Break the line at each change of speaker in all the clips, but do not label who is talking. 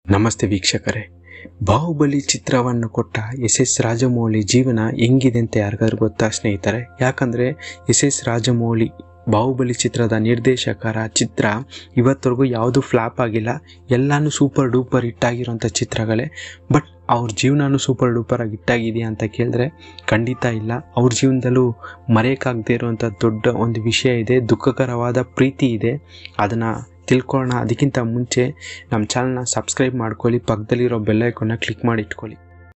ನಮಸ್ತೆ ವೀಕ್ಷಕರೇ ಬಾಹುಬಲಿ ಚಿತ್ರವನ್ನು ಕೊಟ್ಟ ಎಸ್ ಎಸ್ ರಾಜಮೌಳಿ ಜೀವನ ಹೆಂಗಿದೆ ಅಂತ ಯಾರಿಗಾದ್ರು ಗೊತ್ತಾ ಸ್ನೇಹಿತರೆ ಯಾಕಂದರೆ ಎಸ್ ಎಸ್ ರಾಜಮೌಳಿ ಬಾಹುಬಲಿ ಚಿತ್ರದ ನಿರ್ದೇಶಕರ ಚಿತ್ರ ಇವತ್ತರೆಗೂ ಯಾವುದು ಫ್ಲಾಪ್ ಆಗಿಲ್ಲ ಎಲ್ಲಾನು ಸೂಪರ್ ಡೂಪರ್ ಹಿಟ್ಟಾಗಿರೋಂಥ ಚಿತ್ರಗಳೇ ಬಟ್ ಅವ್ರ ಜೀವನನೂ ಸೂಪರ್ ಡೂಪರ್ ಆಗಿ ಹಿಟ್ಟಾಗಿದೆಯಾ ಅಂತ ಕೇಳಿದ್ರೆ ಖಂಡಿತ ಇಲ್ಲ ಅವ್ರ ಜೀವನದಲ್ಲೂ ಮರೆಯೋಕ್ಕಾಗದೇ ಇರುವಂಥ ದೊಡ್ಡ ಒಂದು ವಿಷಯ ಇದೆ ದುಃಖಕರವಾದ ಪ್ರೀತಿ ಇದೆ ಅದನ್ನು ತಿಳ್ಕೊಳ್ಳೋಣ ಅದಕ್ಕಿಂತ ಮುಂಚೆ ನಮ್ಮ ಚಾನಲ್ನ ಸಬ್ಸ್ಕ್ರೈಬ್ ಮಾಡ್ಕೊಳ್ಳಿ ಪಕ್ಕದಲ್ಲಿರೋ ಬೆಲ್ ಐಕಾನ್ನ ಕ್ಲಿಕ್ ಮಾಡಿ ಇಟ್ಕೊಳ್ಳಿ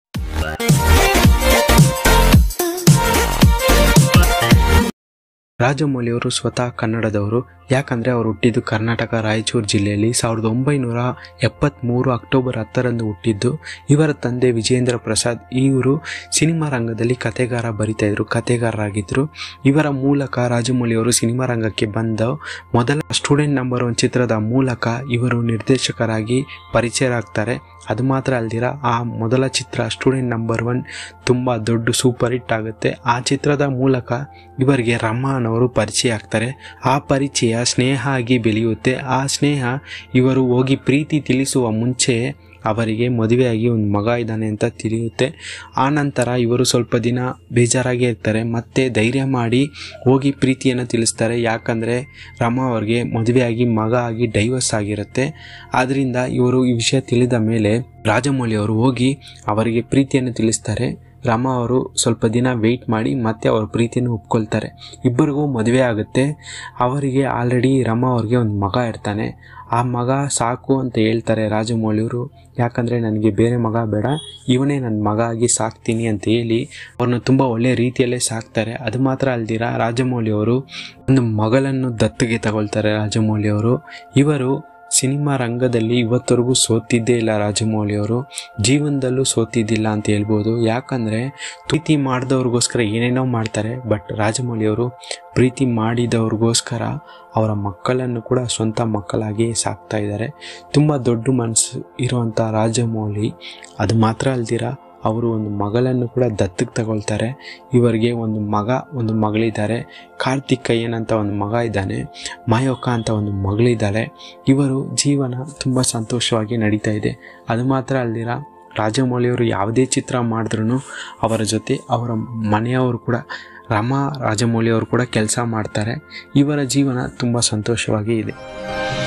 ರಾಜಮೌಳಿ ಅವರು ಸ್ವತಃ ಕನ್ನಡದವರು ಯಾಕಂದರೆ ಅವರು ಹುಟ್ಟಿದ್ದು ಕರ್ನಾಟಕ ರಾಯಚೂರು ಜಿಲ್ಲೆಯಲ್ಲಿ ಸಾವಿರದ ಒಂಬೈನೂರ ಎಪ್ಪತ್ತ್ಮೂರು ಅಕ್ಟೋಬರ್ ಹತ್ತರಂದು ಹುಟ್ಟಿದ್ದು ಇವರ ತಂದೆ ವಿಜೇಂದ್ರ ಪ್ರಸಾದ್ ಇವರು ಸಿನಿಮಾ ರಂಗದಲ್ಲಿ ಕತೆಗಾರ ಬರಿತಾ ಇದ್ರು ಕತೆಗಾರರಾಗಿದ್ದರು ಇವರ ಮೂಲಕ ರಾಜಮೌಳಿ ಅವರು ಸಿನಿಮಾ ರಂಗಕ್ಕೆ ಬಂದ ಮೊದಲ ಸ್ಟೂಡೆಂಟ್ ನಂಬರ್ ಒನ್ ಚಿತ್ರದ ಮೂಲಕ ಇವರು ನಿರ್ದೇಶಕರಾಗಿ ಪರಿಚಯರಾಗ್ತಾರೆ ಅದು ಮಾತ್ರ ಅಲ್ದಿರ ಆ ಮೊದಲ ಚಿತ್ರ ಸ್ಟೂಡೆಂಟ್ ನಂಬರ್ ಒನ್ ತುಂಬ ದೊಡ್ಡ ಸೂಪರ್ ಹಿಟ್ ಆಗುತ್ತೆ ಆ ಚಿತ್ರದ ಮೂಲಕ ಇವರಿಗೆ ರಮಾನ್ ಅವರು ಪರಿಚಯ ಆಗ್ತಾರೆ ಆ ಪರಿಚಯ ಸ್ನೇಹ ಆಗಿ ಬೆಳೆಯುತ್ತೆ ಆ ಸ್ನೇಹ ಇವರು ಹೋಗಿ ಪ್ರೀತಿ ತಿಳಿಸುವ ಮುಂಚೆ ಅವರಿಗೆ ಮದುವೆಯಾಗಿ ಒಂದು ಮಗ ಇದ್ದಾನೆ ಅಂತ ತಿಳಿಯುತ್ತೆ ಆ ನಂತರ ಇವರು ಸ್ವಲ್ಪ ದಿನ ಬೇಜಾರಾಗೇ ಇರ್ತಾರೆ ಮತ್ತೆ ಧೈರ್ಯ ಮಾಡಿ ಹೋಗಿ ಪ್ರೀತಿಯನ್ನು ತಿಳಿಸ್ತಾರೆ ಯಾಕಂದರೆ ರಮ ಅವ್ರಿಗೆ ಮದುವೆಯಾಗಿ ಮಗ ಆಗಿ ಡೈವರ್ಸ್ ಆಗಿರುತ್ತೆ ಆದ್ದರಿಂದ ಇವರು ಈ ವಿಷಯ ತಿಳಿದ ಮೇಲೆ ರಾಜಮೌಳಿ ಅವರು ಹೋಗಿ ಅವರಿಗೆ ಪ್ರೀತಿಯನ್ನು ತಿಳಿಸ್ತಾರೆ ರಾಮ ಅವರು ಸ್ವಲ್ಪ ದಿನ ವೆಯ್ಟ್ ಮಾಡಿ ಮತ್ತೆ ಅವ್ರ ಪ್ರೀತಿಯನ್ನು ಒಪ್ಕೊಳ್ತಾರೆ ಇಬ್ಬರಿಗೂ ಮದುವೆ ಆಗುತ್ತೆ ಅವರಿಗೆ ಆಲ್ರೆಡಿ ರಮ ಅವ್ರಿಗೆ ಒಂದು ಮಗ ಇರ್ತಾನೆ ಆ ಮಗ ಸಾಕು ಅಂತ ಹೇಳ್ತಾರೆ ರಾಜಮೌಳಿಯವರು ಯಾಕಂದರೆ ನನಗೆ ಬೇರೆ ಮಗ ಬೇಡ ಇವನೇ ನನ್ನ ಮಗ ಆಗಿ ಸಾಕ್ತೀನಿ ಅಂತ ಹೇಳಿ ಅವ್ರನ್ನ ತುಂಬ ಒಳ್ಳೆಯ ರೀತಿಯಲ್ಲೇ ಸಾಕ್ತಾರೆ ಅದು ಮಾತ್ರ ಅಲ್ದಿರ ರಾಜಮೌಳಿ ಅವರು ಒಂದು ಮಗಳನ್ನು ದತ್ತಿಗೆ ತಗೊಳ್ತಾರೆ ರಾಜಮೌಳಿ ಅವರು ಇವರು ಸಿನಿಮಾ ರಂಗದಲ್ಲಿ ಇವತ್ತರೆಗೂ ಸೋತಿದ್ದೇ ಇಲ್ಲ ರಾಜಮೌಳಿ ಅವರು ಜೀವನದಲ್ಲೂ ಸೋತಿದ್ದಿಲ್ಲ ಅಂತ ಹೇಳ್ಬೋದು ಯಾಕಂದರೆ ಪ್ರೀತಿ ಮಾಡಿದವ್ರಿಗೋಸ್ಕರ ಏನೇನೋ ಮಾಡ್ತಾರೆ ಬಟ್ ರಾಜಮೌಳಿ ಅವರು ಪ್ರೀತಿ ಮಾಡಿದವ್ರಿಗೋಸ್ಕರ ಅವರ ಮಕ್ಕಳನ್ನು ಕೂಡ ಸ್ವಂತ ಮಕ್ಕಳಾಗಿ ಸಾಕ್ತಾ ಇದ್ದಾರೆ ತುಂಬ ದೊಡ್ಡ ಮನಸ್ಸು ಇರುವಂಥ ರಾಜಮೌಳಿ ಅದು ಮಾತ್ರ ಅಲ್ದಿರ ಅವರು ಒಂದು ಮಗಳನ್ನು ಕೂಡ ದತ್ತಕ್ಕೆ ತಗೊಳ್ತಾರೆ ಇವರಿಗೆ ಒಂದು ಮಗ ಒಂದು ಮಗಳಿದ್ದಾರೆ ಕಾರ್ತಿಕಯ್ಯನ್ ಅಂತ ಒಂದು ಮಗ ಇದ್ದಾನೆ ಮಾಯೋಕ ಅಂತ ಒಂದು ಮಗಳಿದ್ದಾಳೆ ಇವರು ಜೀವನ ತುಂಬ ಸಂತೋಷವಾಗಿ ನಡೀತಾ ಇದೆ ಅದು ಮಾತ್ರ ಅಲ್ದಿರ ರಾಜಮೌಳಿಯವರು ಯಾವುದೇ ಚಿತ್ರ ಮಾಡಿದ್ರೂ ಅವರ ಜೊತೆ ಅವರ ಮನೆಯವರು ಕೂಡ ರಾಮ ರಾಜಮೌಳಿ ಅವರು ಕೂಡ ಕೆಲಸ ಮಾಡ್ತಾರೆ ಇವರ ಜೀವನ ತುಂಬ ಸಂತೋಷವಾಗಿ ಇದೆ